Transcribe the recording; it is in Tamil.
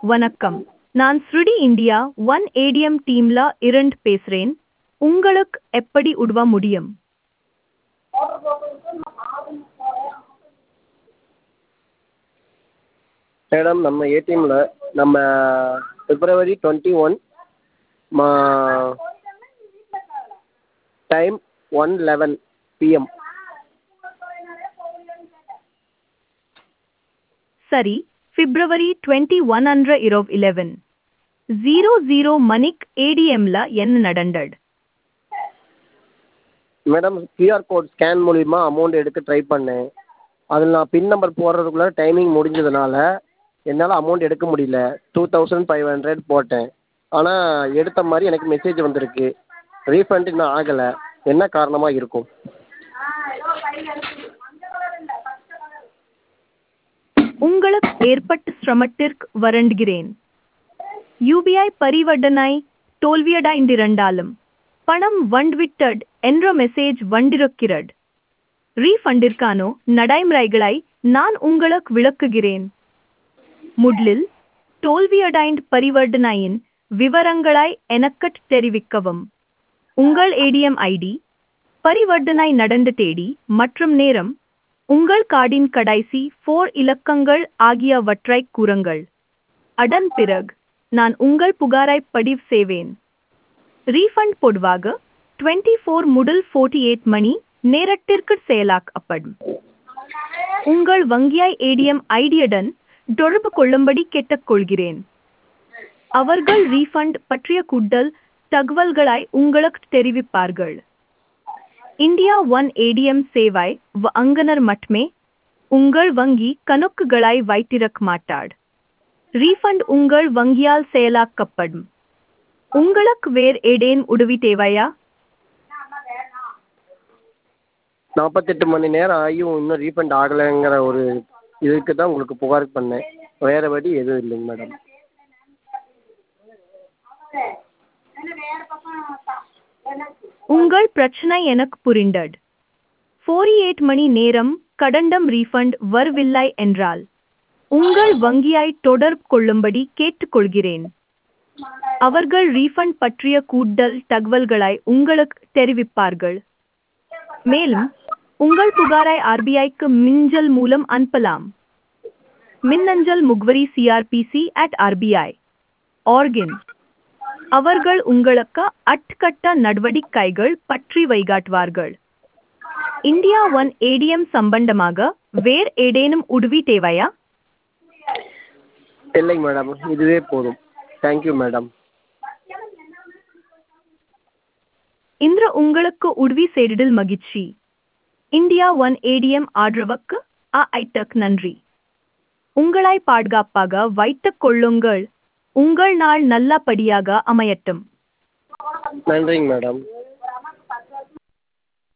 வணக்கம் நான் ஸ்ருடி இந்தியா ஒன் ஏடிஎம் டீம்ல இருந்து பேசுறேன் உங்களுக்கு எப்படி உதவ முடியும் மேடம் நம்ம ஏடிஎம்மில் நம்ம பிப்ரவரி டுவெண்ட்டி ஒன் மா டைம் ஒன் லெவன் பிஎம் சரி பிப்ரவரி டுவெண்ட்டி ஒன் அன்ற இரவு இலெவன் ஜீரோ ஜீரோ மணிக்கு ஏடிஎம்ல என்ன நடந்தது மேடம் கியூஆர் கோட் ஸ்கேன் மூலிமா அமௌண்ட் எடுக்க ட்ரை பண்ணேன் அதில் நான் பின் நம்பர் போடுறதுக்குள்ளே டைமிங் முடிஞ்சதுனால என்னால் அமௌண்ட் எடுக்க முடியல டூ தௌசண்ட் ஃபைவ் ஹண்ட்ரட் போட்டேன் ஆனால் எடுத்த மாதிரி எனக்கு மெசேஜ் வந்திருக்கு ரீஃபண்ட் இன்னும் ஆகலை என்ன காரணமாக இருக்கும் உங்களுக்கு ஏற்பட்ட சிரமத்திற்கு வருந்துகிறேன் யூபிஐ பரிவர்த்தனை தோல்வியடைந்திருந்தாலும் பணம் வந்துவிட்டது என்ற மெசேஜ் வந்திருக்கிறது ரீஃபண்டிற்கான நடைமுறைகளை நான் உங்களுக்கு விளக்குகிறேன் முதலில் தோல்வியடைந்த பரிவர்த்தனையின் விவரங்களை எனக்குத் தெரிவிக்கவும் உங்கள் ஏடிஎம் ஐடி பரிவர்த்தனை நடந்த தேதி மற்றும் நேரம் உங்கள் கார்டின் கடைசி ஃபோர் இலக்கங்கள் ஆகியவற்றைக் கூறுங்கள் அதன் பிறகு நான் உங்கள் புகாரை பதிவு செய்வேன் ரீஃபண்ட் பொதுவாக டுவெண்ட்டி ஃபோர் முதல் ஃபோர்ட்டி எயிட் மணி நேரத்திற்கு செயலாக்கப்படும் உங்கள் வங்கியாய் ஏடிஎம் ஐடியுடன் தொடர்பு கொள்ளும்படி கேட்டுக்கொள்கிறேன் அவர்கள் ரீஃபண்ட் பற்றிய கூடுதல் தகவல்களை உங்களுக்கு தெரிவிப்பார்கள் இந்தியா ஒன் ஏடிஎம் சேவை அங்கனர் மட்டுமே உங்கள் வங்கி கணக்குகளை வைத்திருக்க மாட்டார் ரீஃபண்ட் உங்கள் வங்கியால் செயலாக்கப்படும் உங்களுக்கு வேறு ஏதேனும் உதவி தேவையா நாற்பத்தெட்டு மணி நேரம் ஆகியும் இன்னும் ரீஃபண்ட் ஆகலைங்கிற ஒரு இதுக்கு தான் உங்களுக்கு புகார் பண்ணேன் வேறு வழி எதுவும் இல்லைங்க மேடம் உங்கள் பிரச்சனை எனக்கு புரிந்தது ஃபோர்டி எயிட் மணி நேரம் கடண்டம் ரீஃபண்ட் வரவில்லை என்றால் உங்கள் வங்கியை தொடர்பு கொள்ளும்படி கேட்டுக்கொள்கிறேன் அவர்கள் ரீஃபண்ட் பற்றிய கூடுதல் தகவல்களை உங்களுக்கு தெரிவிப்பார்கள் மேலும் உங்கள் புகாரை ஆர்பிஐக்கு மின்னஞ்சல் மூலம் அனுப்பலாம் மின்னஞ்சல் முகவரி சிஆர்பிசி அட் ஆர்பிஐ ஆர்கின் அவர்கள் உங்களுக்கு அட்கட்ட நடவடிக்கைகள் பற்றி வைகாட்டுவார்கள் இந்தியா ஒன் ஏடிஎம் சம்பந்தமாக வேறு ஏதேனும் உதவி தேவையா இல்லைங்க மேடம் இதுவே போதும் தேங்க்யூ மேடம் இன்று உங்களுக்கு உதவி செய்ததில் மகிழ்ச்சி இந்தியா ஒன் ஏடிஎம் ஆதரவுக்கு ஆ ஐட்டக் நன்றி உங்களை பாதுகாப்பாக வைத்துக் கொள்ளுங்கள் உங்கள் நாள் நல்லபடியாக அமையட்டும் நன்றிங்க மேடம்